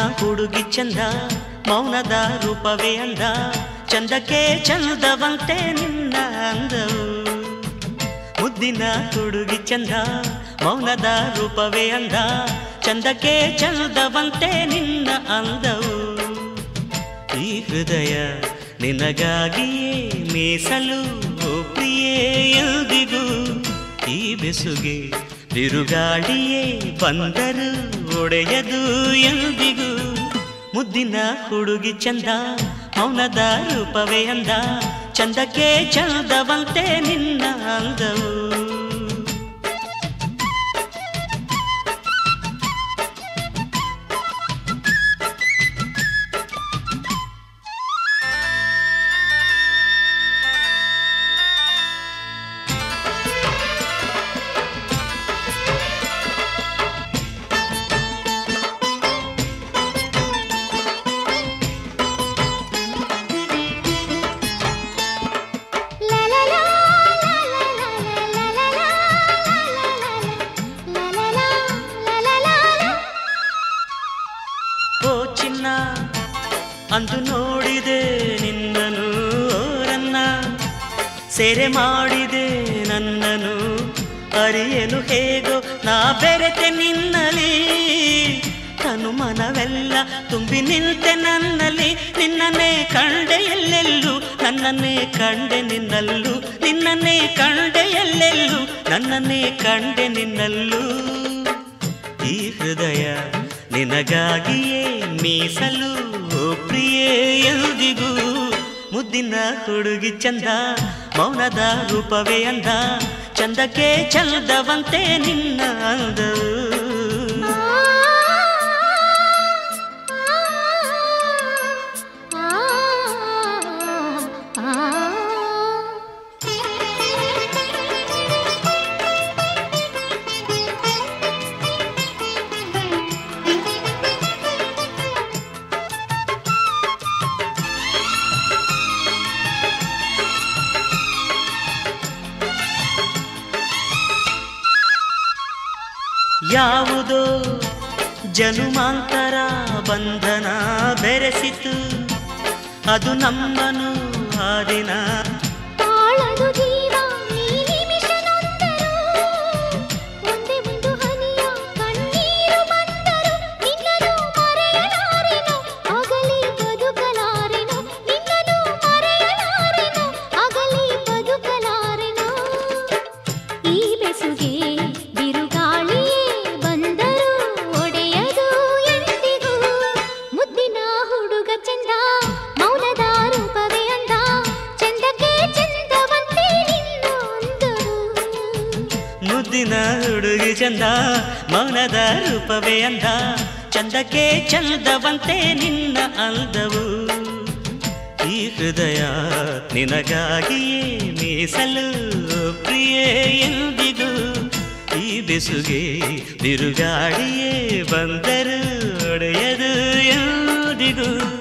ಹುಡುಗಿ ಚಂದ ಮೌನದ ರೂಪವೇ ಅಂದ ಚಂದಕ್ಕೆ ಚಂದವಂತೆ ನಿನ್ನ ಅಂದವು ಮುದ್ದಿನ ಹುಡುಗಿ ಚಂದ ಮೌನದ ರೂಪವೇ ಅಂದ ಚಂದಕ್ಕೆ ಚಂದವಂತೆ ನಿನ್ನ ಅಂದವು ಈ ಹೃದಯ ನಿನಗಾಗಿಯೇ ಮೀಸಲು ಓ ಪ್ರಿಯೇ ಎಂದಿಗೂ ಈ ಬೆಸುಗೆ ಬಿರುಗಾಳಿಯೇ ಬಂದರು ಒಡೆಯದು ಎಂದಿಗೂ ಮುದ್ದಿನ ಹುಡುಗಿ ಚಂದ ಮೌನದ ರೂಪವೇ ಅಂದ ಚಂದಕ್ಕೆ ಚಂದವಂತೆ ನಿನ್ನ ಅಂದವು ಓ ಚಿನ್ನ ಅಂದು ನೋಡಿದೆ ನಿನ್ನನು ಓರನ್ನ ಸೆರೆ ಮಾಡಿದೆ ನನ್ನನು ಅರಿಯಲು ಹೇಗೋ ನಾ ಬೆರೆತೆ ನಿನ್ನಲಿ ತನು ಮನವೆಲ್ಲ ತುಂಬಿ ನಿಂತೆ ನನ್ನಲ್ಲಿ ನಿನ್ನನ್ನೇ ಕಂಡೆ ಎಲ್ಲೆಲ್ಲೂ ನನ್ನನ್ನೇ ಕಂಡೆ ನಿನ್ನಲ್ಲೂ ನಿನ್ನನ್ನೇ ಕಂಡೆ ಎಲ್ಲೆಲ್ಲೂ ನನ್ನನ್ನೇ ಕಂಡೆ ನಿನ್ನಲ್ಲೂ ಈ ಹೃದಯ ನಿನಗಾಗಿಯೇ ಮೀಸಲು ಓ ಪ್ರಿಯೇ ಎಂದಿಗೂ ಮುದ್ದಿನ ಹುಡುಗಿ ಚಂದ ಮೌನದ ರೂಪವೇ ಅಂದ ಚಂದಕ್ಕೆ ಚಂದವಂತೆ ನಿನ್ನ ಅಂದವು ಯಾವುದೋ ಜನುಮಾಂತರ ಬಂಧನ ಬೆರೆಸಿತು ಅದು ನಮ್ಮನು ಆ ದಿನ ತಾಳದು ಜೀವ ನೀ ನಿಮಿಷ ನೊಂದರು ಒಂದೇ ಒಂದು ಹನಿಯ ಕಣ್ಣೀರು ಬಂದರು ನಿನ್ನನು ಮರೆಯಲಾರೆನು ಅಗಲಿ ಬದುಕಲಾರೆನು ನಿನ್ನನು ಮರೆಯಲಾರೆನು ಅಗಲಿ ಬದುಕಲಾರೆನು ಈ ಬೆಸುಗೆ ಬಿರುಗಾಳಿಯೇ ಬಂದರು ಒಡೆಯದು ಎಂದಿಗೂ ಮುದ್ದಿನ ಹುಡುಗ ಚಂದ ಮೌನದ ರೂಪವೇ ಅಂದ ಚಂದಕ್ಕೆ ಚಂದವಂತೆ ನಿನ್ನ ಅಂದರು ಮುದ್ದಿನ ಹುಡುಗಿ ಚಂದ ಮೌನದ ರೂಪವೇ ಅಂದ ಚಂದಕ್ಕೆ ಚಂದವಂತೆ ನಿನ್ನ ಅಂದವು ಈ ಹೃದಯ ನಿನಗಾಗಿಯೇ ಮೀಸಲು ಪ್ರಿಯೇ ಎಂದಿಗೂ ಈ ಬೆಸುಗೆ ಬಿರುಗಾಳಿಯೇ ಬಂದರು ಒಡೆಯದು ಎಂದಿಗೂ